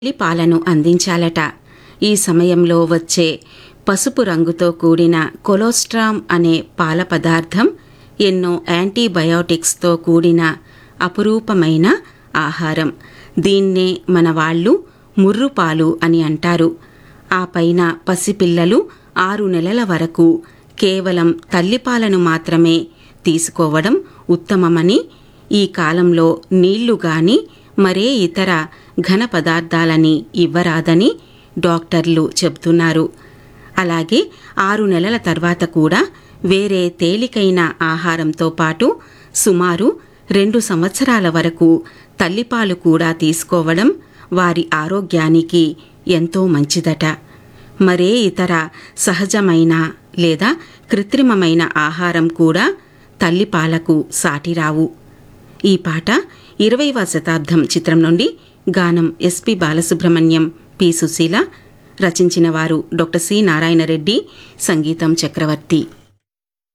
తల్లి పాలను అందించాలట ఈ సమయంలో వచ్చే పసుపు రంగుతో కూడిన కొలోస్ట్రామ్ అనే పాల పదార్థం ఎన్నో యాంటీబయోటిక్స్తో కూడిన అపురూపమైన ఆహారం దీన్నే మన వాళ్ళు ముర్రుపాలు అని అంటారు ఆ పైన పసిపిల్లలు ఆరు నెలల వరకు కేవలం తల్లిపాలను మాత్రమే తీసుకోవడం ఉత్తమమని ఈ కాలంలో నీళ్లు గాని మరే ఇతర ఘన పదార్థాలని ఇవ్వరాదని డాక్టర్లు చెబుతున్నారు అలాగే ఆరు నెలల తర్వాత కూడా వేరే తేలికైన ఆహారంతో పాటు సుమారు రెండు సంవత్సరాల వరకు తల్లిపాలు కూడా తీసుకోవడం వారి ఆరోగ్యానికి ఎంతో మంచిదట మరే ఇతర సహజమైన లేదా కృత్రిమమైన ఆహారం కూడా తల్లిపాలకు సాటిరావు ఈ పాట ఇరవైవ శతాబ్దం చిత్రం నుండి గానం ఎస్పి బాలసుబ్రహ్మణ్యం పి సుశీల రచించిన వారు డాక్టర్ సి నారాయణ రెడ్డి సంగీతం చక్రవర్తి